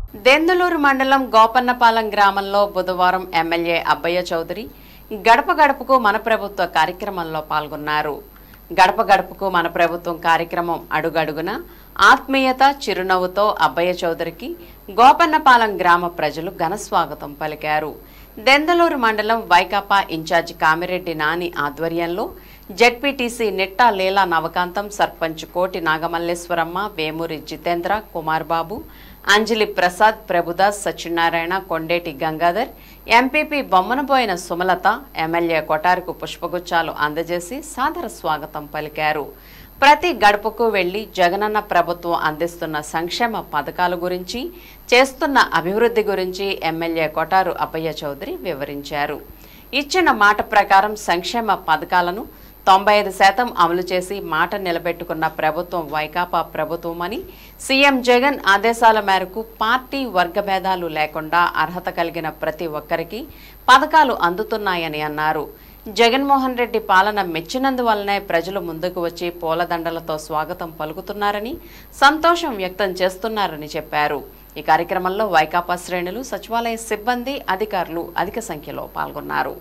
దెందులూరు మండలం గోపన్నపాలెం గ్రామంలో బుధవారం ఎమ్మెల్యే అబ్బయ్య చౌదరి గడప గడపకు మన ప్రభుత్వ కార్యక్రమంలో పాల్గొన్నారు గడప గడపకు మన ప్రభుత్వం కార్యక్రమం అడుగడుగున ఆత్మీయత చిరునవ్వుతో అబ్బయ్య చౌదరికి గోపన్నపాలెం గ్రామ ప్రజలు ఘన స్వాగతం పలికారు దెందలూరు మండలం వైకాపా ఇన్ఛార్జి కామిరెడ్డి నాని ఆధ్వర్యంలో జడ్పీటీసీ నిట్టా లీలా నవకాంతం సర్పంచ్ కోటి నాగమల్లేశ్వరమ్మ వేమూరి జితేంద్ర కుమార్ బాబు అంజలి ప్రసాద్ ప్రభుదాస్ సత్యనారాయణ కొండేటి గంగాధర్ ఎంపీపీ బొమ్మనబోయిన సుమలత ఎమ్మెల్యే కొటారుకు పుష్పగుచ్చాలు అందజేసి సాదర స్వాగతం పలికారు ప్రతి గడపకు వెళ్లి జగనన్న ప్రభుత్వం అందిస్తున్న సంక్షేమ పథకాల గురించి చేస్తున్న అభివృద్ధి గురించి ఎమ్మెల్యే కొటారు అబ్బయ్య చౌదరి వివరించారు ఇచ్చిన మాట ప్రకారం సంక్షేమ పథకాలను తొంభై ఐదు శాతం అమలు చేసి మాట నిలబెట్టుకున్న ప్రభుత్వం వైకాపా ప్రభుత్వమని సీఎం జగన్ ఆదేశాల మేరకు పార్టీ వర్గభేదాలు లేకుండా అర్హత కలిగిన ప్రతి ఒక్కరికి పథకాలు అందుతున్నాయని అన్నారు జగన్మోహన్ రెడ్డి పాలన మెచ్చినందువల్లనే ప్రజలు ముందుకు వచ్చి పూలదండలతో స్వాగతం పలుకుతున్నారని సంతోషం వ్యక్తం చేస్తున్నారని చెప్పారు ఈ కార్యక్రమంలో వైకాపా శ్రేణులు సచివాలయ సిబ్బంది అధికారులు అధిక సంఖ్యలో పాల్గొన్నారు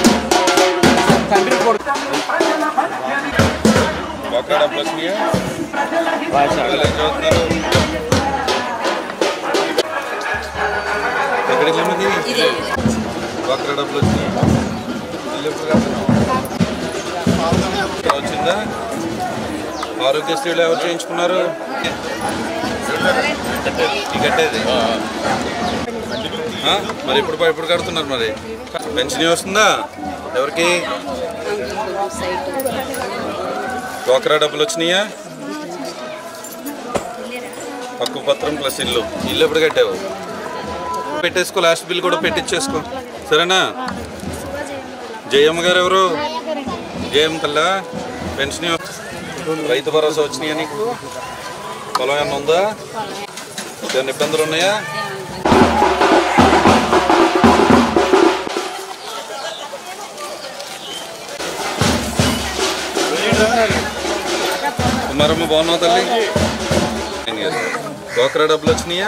ఒక్క డబ్బులు వచ్చినాయా వాళ్ళు ఏం చదువుతున్నారు ఎక్కడ ఇల్లు మీది ఒక్క డబ్బులు వచ్చినాయి ఇల్లు ఎప్పుడు కడుతున్నావు? వచ్చిందా ఆరోగ్యశ్రీలు ఎవరు చేయించుకున్నారు ఈ కట్టేది ఆ? మరి ఇప్పుడు ఇప్పుడు కడుతున్నారు మరి పెన్షన్ వస్తుందా ఎవరికి డోక్రా డబ్బులు వచ్చినాయా పక్కు పత్రం ప్లస్ ఇల్లు ఇల్లు ఎప్పుడు కట్టావు పెట్టేసుకో లాస్ట్ బిల్ కూడా పెట్టించేసుకో సరేనా జయమ్మ గారు ఎవరు జయమ్మ కల్లా పెన్షన్ ఇవ్వ- రైతు భరోసా వచ్చినాయా నీకు పొలం ఏమన్నా ఉందా ఏమైనా ఇబ్బందులు ఉన్నాయా కుమారమ్మ బాగున్నావు తల్లి డోక్రా డబ్బులు వచ్చినాయా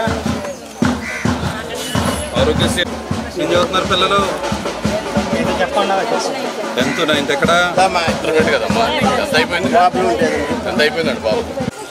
ఆరోగ్యశ్రీ ఏం చదువుతున్నారు పిల్లలు ఎంత నైన్త్ ఎక్కడ ఇంటర్మీడియట్ కదమ్మా ఎంత అయిపోయింది ఎంత అయిపోయిందండి బాబు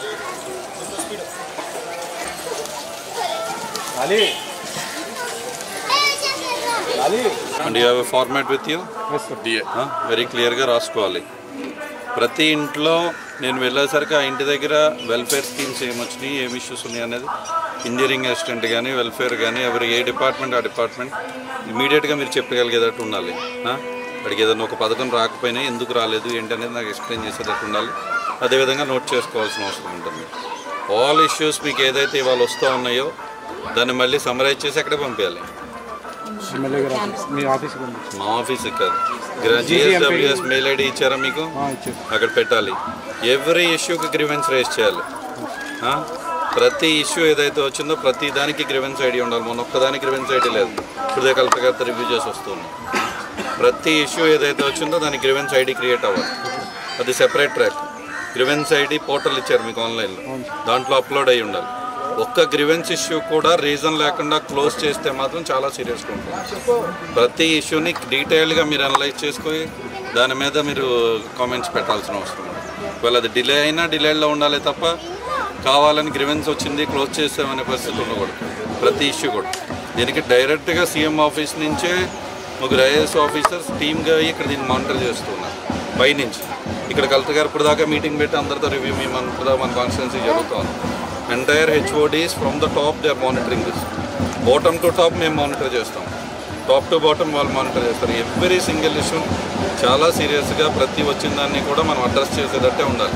and you have a format with you DA very క్లియర్గా రాసుకోవాలి ప్రతి ఇంట్లో నేను వెళ్ళేసరికి ఆ ఇంటి దగ్గర వెల్ఫేర్ స్కీమ్స్ ఏమొచ్చినాయి ఏమి ఇష్యూస్ ఉన్నాయి అనేది ఇంజనీరింగ్ అసిస్టెంట్ కానీ వెల్ఫేర్ కానీ ఎవరి ఏ డిపార్ట్మెంట్ ఆ డిపార్ట్మెంట్ ఇమీడియట్గా మీరు చెప్పగలిగేటట్టు ఉండాలి ఆ? వాడికి ఏదైనా ఒక పథకం రాకపోయినా ఎందుకు రాలేదు ఏంటి అనేది నాకు ఎక్స్ప్లెయిన్ చేసేటట్టు ఉండాలి అదేవిధంగా నోట్ చేసుకోవాల్సిన అవసరం ఉంటుంది ఆల్ ఇష్యూస్ మీకు ఏదైతే ఇవాళ వస్తూ ఉన్నాయో దాన్ని మళ్ళీ సమరైజ్ చేసి అక్కడే పంపించాలి ఎమ్మెల్యే గారు ఆఫీస్ మీ ఆఫీస్కి పంపించు మా ఆఫీస్ కాదు జిఎస్డబ్ల్యూఎస్ మెయిల్ ఐడి ఇచ్చారా మీకు ఇచ్చారు అక్కడ పెట్టాలి ఎవ్రీ ఇష్యూకి గ్రివెన్స్ రేస్ చేయాలి ఆ? ప్రతి ఇష్యూ ఏదైతే వచ్చిందో ప్రతి దానికి గ్రివెన్స్ ఐడి ఉండాలి మొన్న ఒక్కదానికి గ్రివెన్స్ ఐడి లేదు ఇప్పుడు కలెక్టర్ గారితో రివ్యూ చేసి వస్తుంది ప్రతి ఇష్యూ ఏదైతే వచ్చిందో దానికి గ్రివెన్స్ ఐడి క్రియేట్ అవ్వాలి అది separate track grievance ID portal ఇచ్చారు మీకు ఆన్లైన్లో దాంట్లో అప్లోడ్ అయ్యి ఉండాలి ఒక్క గ్రివెన్స్ ఇష్యూ కూడా రీజన్ లేకుండా క్లోజ్ చేస్తే మాత్రం చాలా సీరియస్గా ఉంటుంది ప్రతి ఇష్యూని డీటెయిల్గా మీరు అనలైజ్ చేసుకొని దాని మీద మీరు కామెంట్స్ పెట్టాల్సిన అవసరం ఉంది ఒకవేళ అది డిలే అయినా డిలేలో ఉండాలి తప్ప కావాలని గ్రివెన్స్ వచ్చింది క్లోజ్ చేసామనే పరిస్థితి ఉండకూడదు ప్రతి ఇష్యూ కూడా దీనికి డైరెక్ట్గా సీఎం ఆఫీస్ నుంచే ముగ్గురు ఐఏఎస్ ఆఫీసర్స్ టీమ్గా ఇక్కడ దీన్ని మానిటర్ చేస్తున్నారు పైనుంచి ఇక్కడ కలెక్టర్ గారు ఇప్పుడు దాకా మీటింగ్ పెట్టి అందరితో రివ్యూ మీ మన ఇప్పుడు దాకా మన కాన్స్టిట్యున్సీ జరుగుతుంది entire HODs from the top they are monitoring this bottom to top మేము మానిటర్ చేస్తాం టాప్ టు బాటమ్ వాళ్ళు మానిటర్ చేస్తారు ఎవ్రీ సింగిల్ ఇష్యూ చాలా సీరియస్గా ప్రతి వచ్చిన దాన్ని కూడా మనం అడ్రస్ చేసేటట్టే ఉండాలి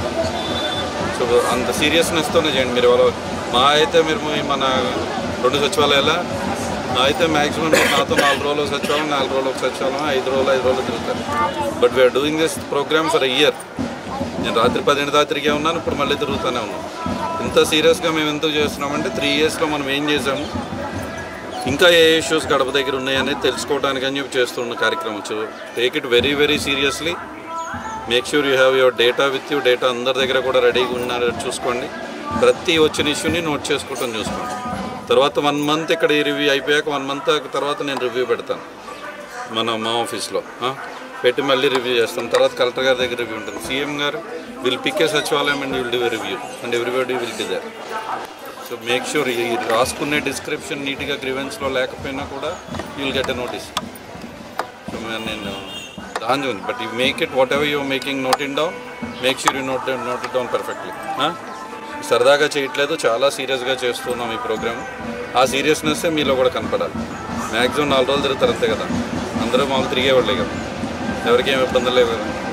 సో అంత సీరియస్నెస్తోనే చేయండి మీరు ఎవరో మా అయితే మీరు మీ మన రెండు సచివాలయాల నా అయితే మ్యాక్సిమం నాతో నాలుగు రోజులు సచివాలయం నాలుగు రోజులు ఒక సచివాలయం ఐదు రోజులు ఐదు రోజులు తిరుగుతారు but we are doing this programme for year నేను రాత్రి పదిహేను దాకా తిరిగే ఉన్నాను ఇప్పుడు మళ్ళీ తిరుగుతూనే ఉన్నాను ఇంత సీరియస్గా మేము ఎందుకు చేస్తున్నామంటే త్రీ ఇయర్స్లో మనం ఏం చేసాము ఇంకా ఏ ఇష్యూస్ గడప దగ్గర ఉన్నాయనేది తెలుసుకోవడానికి అని చెప్పి చేస్తున్న కార్యక్రమం take it very very seriously make sure you have your data with you data అందరి దగ్గర కూడా రెడీగా ఉన్నారో చూసుకోండి ప్రతి వచ్చిన ఇష్యూని నోట్ చేసుకోవటం చూసుకోండి తర్వాత వన్ మంత్ ఇక్కడ ఈ రివ్యూ అయిపోయాక వన్ మంత్ తర్వాత నేను రివ్యూ పెడతాను మన మా ఆఫీస్లో ఆ? పెట్టి మళ్ళీ రివ్యూ చేస్తాం తర్వాత కలెక్టర్ గారి దగ్గర రివ్యూ ఉంటుంది సీఎం గారు will pick a sachivalayam and will do review and everybody will be there so make sure ఈ రాసుకునే డిస్క్రిప్షన్ నీట్గా గ్రీవెన్స్లో లేకపోయినా కూడా you will get a notice so నేను దాని ఉంది but you make it whatever you making note in down make sure you note note it down పర్ఫెక్ట్లీ సరదాగా చేయట్లేదు చాలా సీరియస్గా చేస్తున్నాం ఈ ప్రోగ్రామ్ ఆ సీరియస్నెస్ మీలో కూడా కనపడాలి మ్యాక్సిమం నాలుగు రోజులు తిరుగుతారు అంతే కదా అందరూ మామూలు తిరిగేవాళ్ళే కదా ఎవరికి ఏమి ఇబ్బందులు లేవు కదా